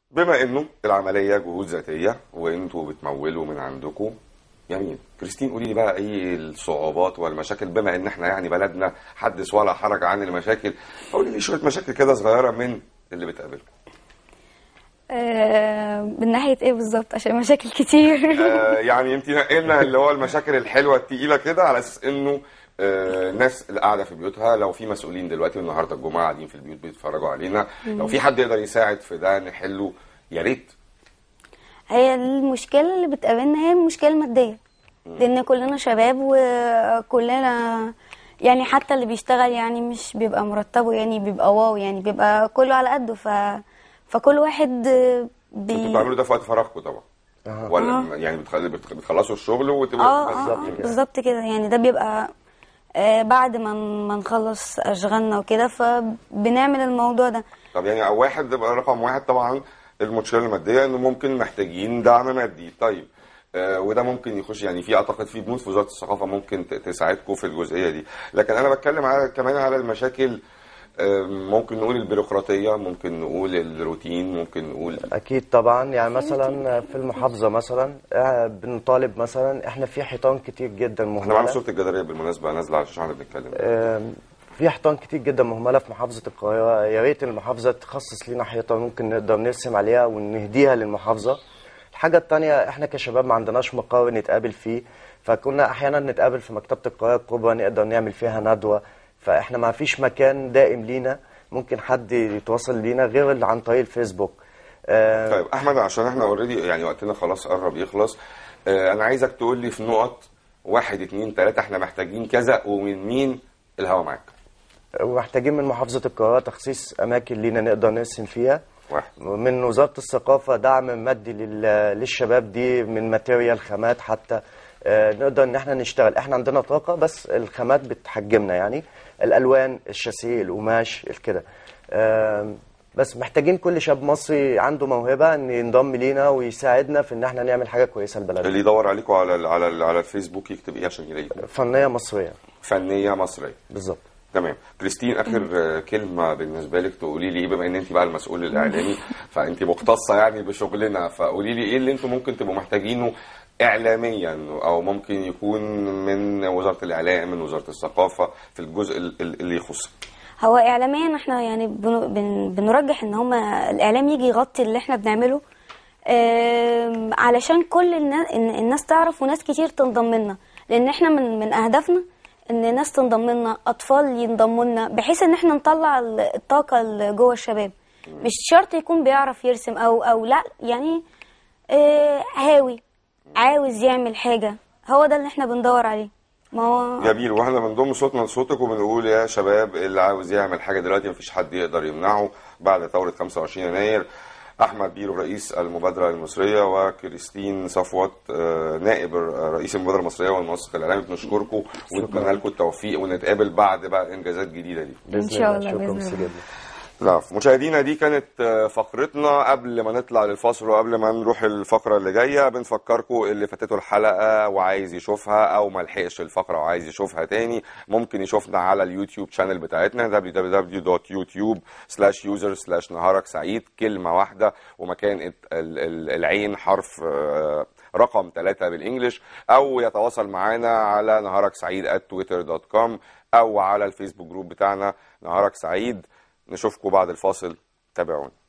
بما انه العمليه جهود ذاتيه وانتوا بتمولوا من عندكم جميل كريستين قولي لي بقى ايه الصعوبات والمشاكل بما ان احنا يعني بلدنا حدث ولا حرج عن المشاكل قولي لي شويه مشاكل كده صغيره من اللي بتقابلكم آه، من ناحية ايه بالظبط عشان مشاكل كتير آه يعني انت نقلنا اللي هو المشاكل الحلوه التقيله كده على اساس انه آه الناس اللي قاعده في بيوتها لو في مسؤولين دلوقتي النهارده الجمعه قاعدين في البيوت بيتفرجوا علينا لو في حد يقدر يساعد في ده نحله يا ريت هي المشكلة اللي بتقابلنا هي المشكلة المادية لأن كلنا شباب وكلنا يعني حتى اللي بيشتغل يعني مش بيبقى مرتبه يعني بيبقى واو يعني بيبقى كله على قده ف فكل واحد انتوا بي بتعملوا ده في وقت فراغكم طبعا أها. ولا يعني بتخل- بتخ- بتخلصوا الشغل وتبقوا اه بالظبط اه كده. بالظبط كده يعني ده بيبقى آه بعد ما ما نخلص اشغالنا وكده فبنعمل الموضوع ده طب يعني او واحد يبقى رقم واحد طبعا المشكله الماديه انه ممكن محتاجين دعم مادي طيب آه وده ممكن يخش يعني في اعتقد في بنود في وزاره الثقافه ممكن ت- تساعدكم في الجزئيه دي لكن انا بتكلم على كمان على المشاكل آه ممكن نقول البيروقراطيه ممكن نقول الروتين ممكن نقول اكيد طبعا يعني مثلا في المحافظه مثلا آه، بنطالب مثلا احنا في حيطان كتير جدا احنا معانا مهمله صوره الجداريه بالمناسبه نازله على الشاشه واحنا بنتكلم آم، في حيطان كتير جدا مهمله في محافظه القاهره يا ريت المحافظه تخصص لنا حيطه ممكن نقدر نرسم عليها ونهديها للمحافظه الحاجه التانية احنا كشباب ما عندناش مقر نتقابل فيه فكنا احيانا نتقابل في مكتبه القاهره الكبرى نقدر نعمل فيها ندوه فاحنا ما فيش مكان دائم لينا ممكن حد يتواصل لينا غير اللي عن طريق الفيسبوك آم، طيب احمد عشان احنا اوريدي يعني وقتنا خلاص قرب يخلص اه انا عايزك تقول لي في نقط واحد اتنين تلاته احنا محتاجين كذا ومن مين الهوا معاك ومحتاجين من محافظه القاهره تخصيص اماكن لينا نقدر نرسم فيها واحد من وزارة الثقافة دعم مادي لل- للشباب دي من ماتيريال خامات حتى آه، نقدر ان احنا نشتغل احنا عندنا طاقة بس الخامات بتحجمنا يعني الالوان الشاسيه القماش كده آم، بس محتاجين كل شاب مصري عنده موهبة ان ينضم لينا ويساعدنا في ان احنا نعمل حاجة كويسة لبلدنا اللي يدور عليكم على ال على ال على الفيسبوك يكتب ايه عشان يلاقيكم فنية مصرية فنيه مصريه بالظبط تمام كريستين اخر آه، كلمه بالنسبه لك تقولي لي ايه بما ان انت بقى المسؤول الاعلامي فانت مختصه يعني بشغلنا فقولي لي ايه اللي انتم ممكن تبقوا محتاجينه اعلاميا او ممكن يكون من وزاره الاعلام من وزاره الثقافه في الجزء ال- ال- اللي يخص هو اعلاميا احنا يعني بن- بن- بنرجح ان هما الاعلام يجي يغطي اللي احنا بنعمله آم، علشان كل الناس الناس تعرف وناس كتير تنضم لنا لان احنا من من اهدافنا ان ناس تنضم لنا اطفال ينضموا لنا بحيث ان احنا نطلع ال- الطاقه اللي جوه الشباب مش شرط يكون بيعرف يرسم او او لا يعني آه، هاوي عاوز يعمل حاجه هو ده اللي احنا بندور عليه ما هو جميل واحنا بنضم صوتنا لصوتك وبنقول يا شباب اللي عاوز يعمل حاجه دلوقتي مفيش حد يقدر يمنعه بعد ثوره 25 يناير احمد بيرو رئيس المبادره المصريه وكريستين صفوت آه، نائب رئيس المبادره المصريه والمنسق الاعلامي بنشكركم ونتمنى لكم التوفيق ونتقابل بعد بقى انجازات جديده دي بإذن شاء الله، شكرا بإذن ميرسي الله. جدا لا مشاهدينا دي كانت آه، فقرتنا قبل ما نطلع للفاصل وقبل ما نروح الفقرة اللي جاية بنفكركم اللي فاتته الحلقة وعايز يشوفها أو ما لحقش الفقرة وعايز يشوفها تاني ممكن يشوفنا على اليوتيوب شانل بتاعتنا www.youtube slash user slash نهارك سعيد كلمة واحدة ومكان الت- ال- ال- العين حرف آه، رقم ثلاثة بالإنجلش أو يتواصل معنا على نهارك سعيد at twitter.com أو على الفيسبوك جروب بتاعنا نهارك سعيد نشوفكم بعد الفاصل تابعونا